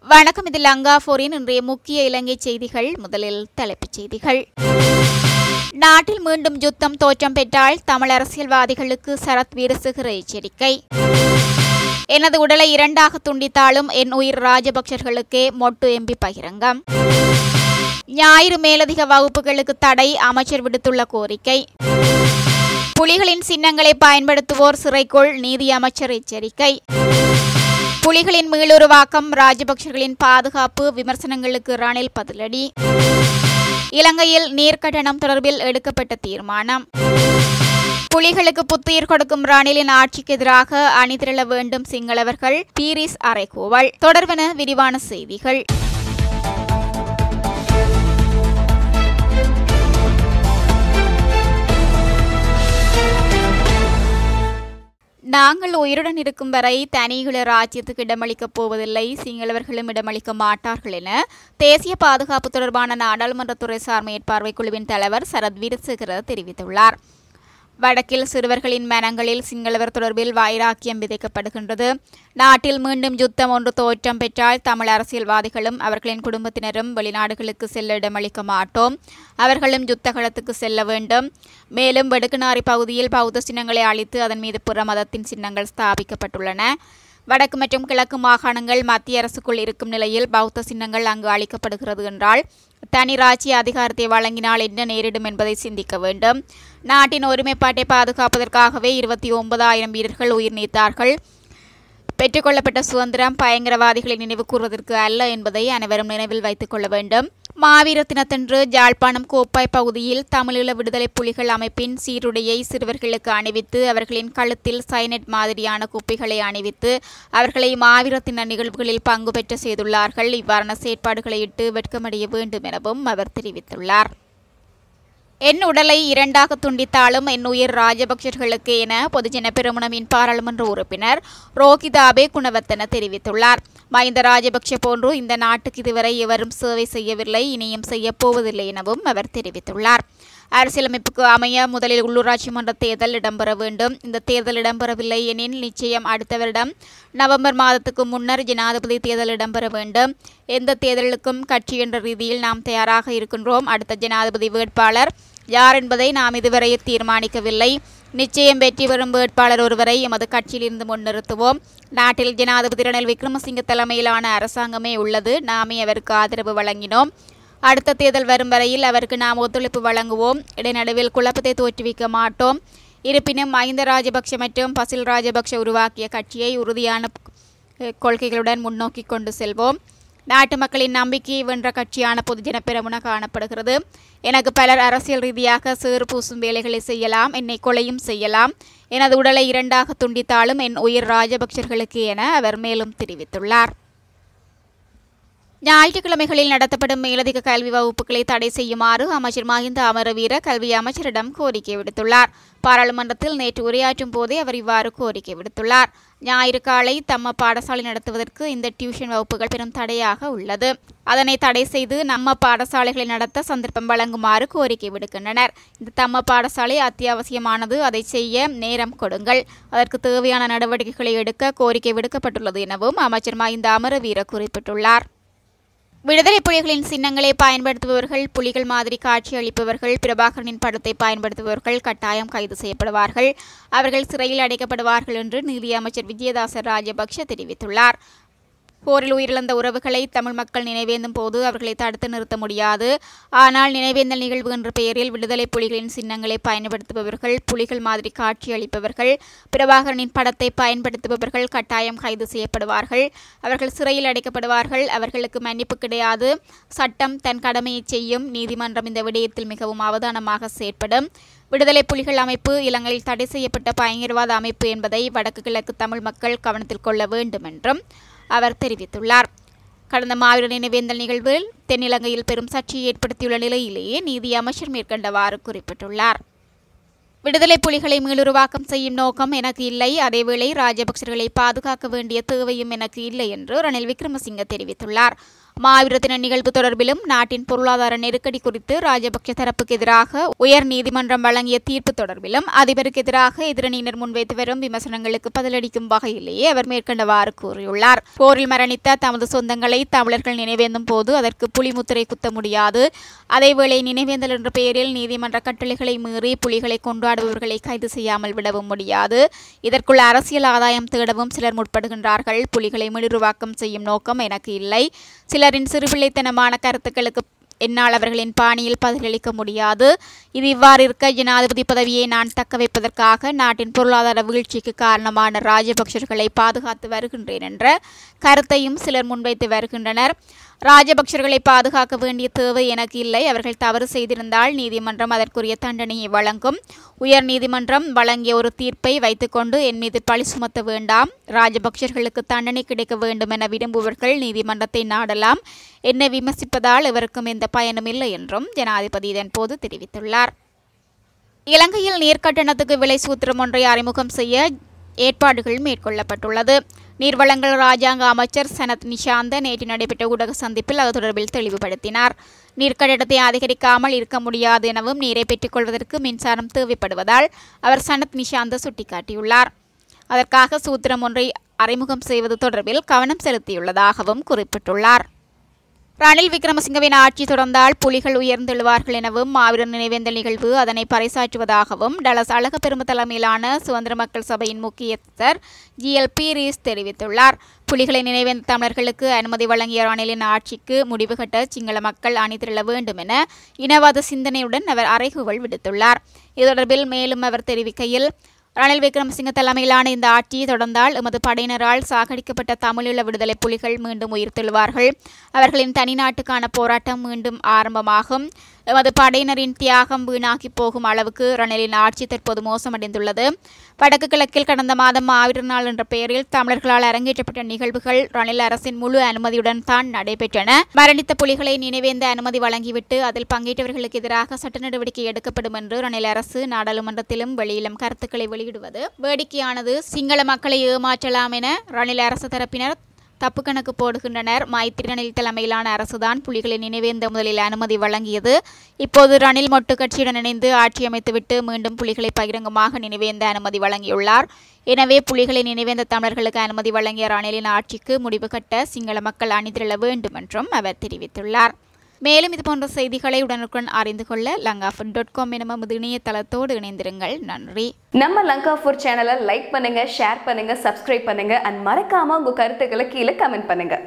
வணக்கம் இது லங்கா போரின் இன்றைய முக்கிய இலங்கை செய்திகள் முதலில் தலைப்புச் செய்திகள் நாட்டில் மீண்டும் யுத்தம் தோற்றம் பெற்றால் தமிழ் அரசியல்வாதிகளுக்கு சரத் வீரசுகிற எச்சரிக்கை எனது உடலை இரண்டாக துண்டித்தாலும் என் உயிர் ராஜபக்சர்களுக்கே மொட்டு எம்பி பகிரங்கம் ஞாயிறு மேலதிக வகுப்புகளுக்கு தடை அமைச்சர் விடுத்துள்ள கோரிக்கை புலிகளின் சின்னங்களை பயன்படுத்துவோர் சிறைக்குள் நீதி அமைச்சர் எச்சரிக்கை புலிகளின் மீளுருவாக்கம் ராஜபக்சர்களின் பாதுகாப்பு விமர்சனங்களுக்கு ரணில் பதிலடி இலங்கையில் நீர்க்கட்டணம் தொடர்பில் எடுக்கப்பட்ட தீர்மானம் புலிகளுக்கு புத்துயிர் கொடுக்கும் ரணிலின் ஆட்சிக்கு எதிராக அணிதிரள வேண்டும் சிங்களவர்கள் பீரிஸ் அறைகூவல் தொடர்பென விரிவான செய்திகள் நாங்கள் உயிருடன் இருக்கும் வரை தனிகள ராஜ்யத்துக்கு இடமளிக்கப் போவதில்லை சிங்களவர்களும் இடமளிக்க மாட்டார்கள் என தேசிய பாதுகாப்பு தொடர்பான நாடாளுமன்றத்துறை சார் மேற்பார்வை குழுவின் தலைவர் சரத் வீரசேகர தெரிவித்துள்ளார் வடக்கில் சிறுவர்களின் மனங்களில் சிங்களவர் தொடர்பில் வைராக்கியம் விதைக்கப்படுகின்றது நாட்டில் மீண்டும் யுத்தம் ஒன்று தோற்றம் பெற்றால் தமிழ் அரசியல்வாதிகளும் அவர்களின் குடும்பத்தினரும் வெளிநாடுகளுக்கு செல்ல இடமளிக்க மாட்டோம் அவர்களும் யுத்த களத்துக்கு செல்ல வேண்டும் மேலும் வெடுக்குநாரி பகுதியில் பௌத்த சின்னங்களை அழித்து அதன் மீது புற மதத்தின் சின்னங்கள் ஸ்தாபிக்கப்பட்டுள்ளன வடக்கு மற்றும் கிழக்கு மாகாணங்கள் மத்திய அரசுக்குள் இருக்கும் நிலையில் பௌத்த சின்னங்கள் அங்கு அளிக்கப்படுகிறது என்றால் தனி ராஜ்ய அதிகாரத்தை வழங்கினால் என்ன நேரிடும் என்பதை சிந்திக்க வேண்டும் நாட்டின் ஒருமைப்பாட்டை பாதுகாப்பதற்காகவே இருபத்தி ஒன்பதாயிரம் வீரர்கள் உயிர் நீத்தார்கள் பெற்றுக்கொள்ளப்பட்ட சுதந்திரம் பயங்கரவாதிகளை நினைவு கூறுவதற்கு அல்ல என்பதை அனைவரும் நினைவில் வைத்துக் கொள்ள வேண்டும் மாவீர தினத்தன்று ஜாழ்ப்பாணம் கோப்பாய் பகுதியில் தமிழீழ விடுதலை புலிகள் அமைப்பின் சீருடையை சிறுவர்களுக்கு அணிவித்து அவர்களின் கழுத்தில் சைனட் மாதிரியான குப்பிகளை அணிவித்து அவர்களை மாவீர தின நிகழ்வுகளில் பங்கு பெற்ற செய்துள்ளார்கள் இவ்வாறான செயற்பாடுகளை இட்டு வெட்கமடைய வேண்டும் எனவும் அவர் தெரிவித்துள்ளார் என் உடலை இரண்டாக துண்டித்தாலும் என் உயிர் ராஜபக்சர்களுக்கு என பொதுஜன பெருமுனவின் பாராளுமன்ற உறுப்பினர் ரோகிதாபே குணவர்த்தன தெரிவித்துள்ளார் மஹிந்த ராஜபக்ஷ போன்று இந்த நாட்டுக்கு இதுவரை எவரும் சேவை செய்யவில்லை இனியும் செய்யப்போவதில்லை எனவும் அவர் தெரிவித்துள்ளார் அரசியலமைப்புக்கு அமைய முதலில் உள்ளூராட்சி மன்ற தேர்தல் இடம்பெற வேண்டும் இந்த தேர்தல் இடம்பெறவில்லை எனில் நிச்சயம் அடுத்த வருடம் நவம்பர் மாதத்துக்கு முன்னர் ஜனாதிபதி தேர்தல் இடம்பெற வேண்டும் எந்த தேர்தலுக்கும் கட்சி என்ற ரீதியில் நாம் தயாராக இருக்கின்றோம் அடுத்த ஜனாதிபதி வேட்பாளர் யார் என்பதை நாம் இதுவரை தீர்மானிக்கவில்லை நிச்சயம் வெற்றி பெறும் வேட்பாளர் ஒருவரை எமது கட்சியிலிருந்து முன்னிறுத்துவோம் நாட்டில் ஜனாதிபதி ரணில் விக்ரமசிங்க தலைமையிலான அரசாங்கமே உள்ளது நாமே அவருக்கு ஆதரவு வழங்கினோம் அடுத்த தேர்தல் வரும் வரையில் அவருக்கு நாம் ஒத்துழைப்பு வழங்குவோம் இடைநடுவில் குழப்பத்தை தோற்றுவிக்க மாட்டோம் இருப்பினும் மஹிந்த ராஜபக்ஷ மற்றும் பசில் ராஜபக்ஷ உருவாக்கிய கட்சியை உறுதியான கொள்கைகளுடன் முன்னோக்கி கொண்டு செல்வோம் நாட்டு மக்களின் நம்பிக்கையை வென்ற கட்சியான பொதுஜன பெரமுன காணப்படுகிறது எனக்கு பலர் அரசியல் ரீதியாக சேறு பூசும் வேலைகளை செய்யலாம் என்னை கொலையும் செய்யலாம் எனது உடலை இரண்டாக துண்டித்தாலும் என் உயிர் ராஜபக்சர்களுக்கு என அவர் மேலும் தெரிவித்துள்ளார் ஞாயிற்றுக்கிழமைகளில் நடத்தப்படும் மேலதிக கல்வி வகுப்புகளை தடை செய்யுமாறு அமைச்சர் மஹிந்த அமரவீர கல்வி அமைச்சரிடம் கோரிக்கை விடுத்துள்ளார் பாராளுமன்றத்தில் நேற்று உரையாற்றும் போதே அவர் இவ்வாறு கோரிக்கை விடுத்துள்ளார் ஞாயிறு காலை தம்ம பாடசாலை நடத்துவதற்கு இந்த டியூஷன் வகுப்புகள் பெரும் தடையாக உள்ளது அதனை தடை செய்து நம்ம பாடசாலைகளை நடத்த சந்தர்ப்பம் வழங்குமாறு கோரிக்கை விடுக்கின்றனர் இந்த தம்ம பாடசாலை அத்தியாவசியமானது அதை செய்ய நேரம் கொடுங்கள் அதற்கு தேவையான நடவடிக்கைகளை எடுக்க கோரிக்கை விடுக்கப்பட்டுள்ளது எனவும் அமைச்சர் மஹிந்த அமரவீர குறிப்பிட்டுள்ளார் விடுதலை புலிகளின் சின்னங்களை பயன்படுத்துபவர்கள் புலிகள் மாதிரி காட்சி அளிப்பவர்கள் பிரபாகரனின் படத்தை பயன்படுத்துபவர்கள் கட்டாயம் கைது செய்யப்படுவார்கள் அவர்கள் சிறையில் அடைக்கப்படுவார்கள் என்று நீதியமைச்சர் விஜயதாச ராஜபக்ஷ தெரிவித்துள்ளார் போரில் உயிரிழந்த உறவுகளை தமிழ் மக்கள் நினைவேந்தும் போது அவர்களை தடுத்து நிறுத்த முடியாது ஆனால் நினைவேந்தல் நிகழ்வு என்ற பெயரில் விடுதலை புலிகளின் சின்னங்களை பயன்படுத்துபவர்கள் புலிகள் மாதிரி காட்சி அளிப்பவர்கள் பிரபாகரனின் படத்தை பயன்படுத்துபவர்கள் கட்டாயம் கைது செய்யப்படுவார்கள் அவர்கள் சிறையில் அடைக்கப்படுவார்கள் அவர்களுக்கு மன்னிப்பு கிடையாது சட்டம் தன் கடமையை செய்யும் நீதிமன்றம் இந்த விடயத்தில் மிகவும் அவதானமாக செயற்படும் விடுதலை புலிகள் அமைப்பு இலங்கையில் தடை செய்யப்பட்ட பயங்கரவாத அமைப்பு என்பதை வடக்கு கிழக்கு தமிழ் மக்கள் கவனத்தில் கொள்ள வேண்டும் என்றும் அவர் தெரிவித்துள்ளார் கடந்த மாவீர நினைவேந்தல் நிகழ்வில் தென்னிலங்கையில் பெரும் சர்ச்சையை ஏற்படுத்தியுள்ள நிலையிலேயே நீதி அமைச்சர் மேற்கண்டவாறு குறிப்பிட்டுள்ளார் விடுதலை புலிகளை மீளுருவாக்கம் செய்யும் நோக்கம் எனக்கு இல்லை அதேவேளை ராஜபக்சர்களை பாதுகாக்க வேண்டிய தேவையும் எனக்கு இல்லை என்று ரணில் விக்ரமசிங்க தெரிவித்துள்ளார் மாவீரத்தின நிகழ்வு தொடர்பிலும் நாட்டின் பொருளாதார நெருக்கடி குறித்து ராஜபக்ஷ தரப்புக்கு எதிராக உயர் நீதிமன்றம் வழங்கிய தீர்ப்பு தொடர்பிலும் அதிபருக்கு எதிராக எதிரணியினர் முன்வைத்து வரும் விமர்சனங்களுக்கு பதிலளிக்கும் வகையிலேயே அவர் மேற்கண்டவாறு கூறியுள்ளார் போரில் மரணித்த தமது சொந்தங்களை தமிழர்கள் நினைவேந்தும் போது அதற்கு புலிமுத்திரை குத்த முடியாது அதேவேளை நினைவேந்தல் என்ற பெயரில் நீதிமன்ற கட்டளைகளை மீறி புலிகளை கொண்டாடுபவர்களை கைது செய்யாமல் விடவும் முடியாது இதற்குள் அரசியல் ஆதாயம் தேடவும் சிலர் முற்படுகின்றார்கள் புலிகளை மீளுருவாக்கம் செய்யும் நோக்கம் எனக்கு இல்லை சிலரின் சிறுபிள்ளைத்தனமான கருத்துக்களுக்கு என்னால் அவர்களின் பாணியில் பதிலளிக்க முடியாது இது இவ்வாறு இருக்க ஜனாதிபதி பதவியை நான் தக்க வைப்பதற்காக நாட்டின் பொருளாதார வீழ்ச்சிக்கு காரணமான ராஜபக்சர்களை பாதுகாத்து வருகின்றேன் என்ற கருத்தையும் சிலர் முன்வைத்து வருகின்றனர் ராஜபக்சர்களை பாதுகாக்க வேண்டிய தேவை எனக்கு இல்லை அவர்கள் தவறு செய்திருந்தால் நீதிமன்றம் அதற்குரிய தண்டனையை வழங்கும் உயர் நீதிமன்றம் வழங்கிய ஒரு தீர்ப்பை வைத்துக்கொண்டு என் மீது பழி சுமத்த வேண்டாம் ராஜபக்சர்களுக்கு தண்டனை கிடைக்க வேண்டும் என விரும்புவர்கள் நீதிமன்றத்தை நாடலாம் என்னை விமர்சிப்பதால் இவருக்கும் எந்த பயனும் இல்லை என்றும் ஜனாதிபதி இதன்போது தெரிவித்துள்ளார் இலங்கையில் நீர்க்கட்டணத்துக்கு விலை சூத்திரம் ஒன்றை அறிமுகம் செய்ய ஏற்பாடுகள் மேற்கொள்ளப்பட்டுள்ளது நீர்வளங்கள் ராஜாங்க அமைச்சர் சனத் நிஷாந்த நேற்று நடைபெற்ற ஊடக சந்திப்பில் அது தொடர்பில் தெளிவுபடுத்தினார் நீர்க்கட்டணத்தை அதிகரிக்காமல் இருக்க முடியாது எனவும் நீரை பெற்றுக்கொள்வதற்கு மின்சாரம் தேவைப்படுவதால் அவர் சனத் நிஷாந்த சுட்டிக்காட்டியுள்ளார் அதற்காக சூத்திரம் ஒன்றை அறிமுகம் செய்வது தொடர்பில் கவனம் செலுத்தியுள்ளதாகவும் குறிப்பிட்டுள்ளார் ரணில் விக்ரமசிங்கவின் ஆட்சி தொடர்ந்தால் புலிகள் உயர்ந்தெழுவார்கள் எனவும் மாவீரர் நினைவேந்தல் நிகழ்வு அதனை பறைசாற்றுவதாகவும் டலஸ் அழகப்பெரும தலைமையிலான சுதந்திர மக்கள் சபையின் முக்கியஸ்தர் ஜிஎல்பி ரீஸ் தெரிவித்துள்ளார் புலிகளை நினைவேந்த தமிழர்களுக்கு அனுமதி வழங்கிய ரணிலின் ஆட்சிக்கு முடிவு கட்ட சிங்கள மக்கள் அணிதிரள வேண்டும் என இனவாத சிந்தனையுடன் அவர் அறைகூவல் விடுத்துள்ளார் இது தொடர்பில் மேலும் அவர் தெரிவிக்கையில் ரணில் விக்ரமசிங்க தலைமையிலான இந்த ஆட்சியை தொடர்ந்தால் எமது படையினரால் சாகடிக்கப்பட்ட தமிழீழ விடுதலை புலிகள் மீண்டும் உயிர்த்தெழுவார்கள் அவர்களின் தனிநாட்டுக்கான போராட்டம் மீண்டும் ஆரம்பமாகும் எமது படையினரின் தியாகம் வீணாகி போகும் அளவுக்கு ரணிலின் ஆட்சி தற்போது மோசமடைந்துள்ளது வடக்கு கிழக்கில் கடந்த மாதம் மாவீரர் நாள் என்ற பெயரில் தமிழர்களால் அரங்கேற்றப்பட்ட நிகழ்வுகள் ரணில் அரசின் முழு அனுமதியுடன் தான் நடைபெற்றன மரணித்த புலிகளை நினைவேந்த அனுமதி வழங்கிவிட்டு அதில் பங்கேற்றவர்களுக்கு எதிராக சட்ட நடவடிக்கை எடுக்கப்படும் என்று ரணில் அரசு நாடாளுமன்றத்திலும் வெளியிலும் கருத்துக்களை வெளியிடுவது வேடிக்கையானது சிங்கள மக்களை ஏமாற்றலாம் என ரணில் அரசு தரப்பினர் தப்பு கணக்கு போடுகின்றனர் மைத்திரி ரணில் தலைமையிலான அரசுதான் புலிகளின் நினைவேந்த முதலில் அனுமதி வழங்கியது இப்போது ரணில் மொட்டு கட்சியுடன் இணைந்து ஆட்சி அமைத்துவிட்டு மீண்டும் புலிகளை பகிரங்கமாக நினைவேந்த அனுமதி வழங்கியுள்ளார் எனவே புலிகளை நினைவேந்த தமிழர்களுக்கு அனுமதி வழங்கிய ரணிலின் ஆட்சிக்கு முடிவு கட்ட சிங்கள மக்கள் அணிதிரள வேண்டும் என்றும் அவர் தெரிவித்துள்ளார் மேலும் இதுபோன்ற செய்திகளை உடனுக்குடன் அறிந்து கொள்ள லங்காஃபன் டாட் காம் எனும் நமது இணையதளத்தோடு இணைந்திருங்கள் நன்றி நம்ம லங்கா ஃபுட் சேனலை லைக் பண்ணுங்க ஷேர் பண்ணுங்க சப்ஸ்கிரைப் பண்ணுங்க அண்ட் மறக்காம உங்க கருத்துக்களை கீழே கமெண்ட் பண்ணுங்க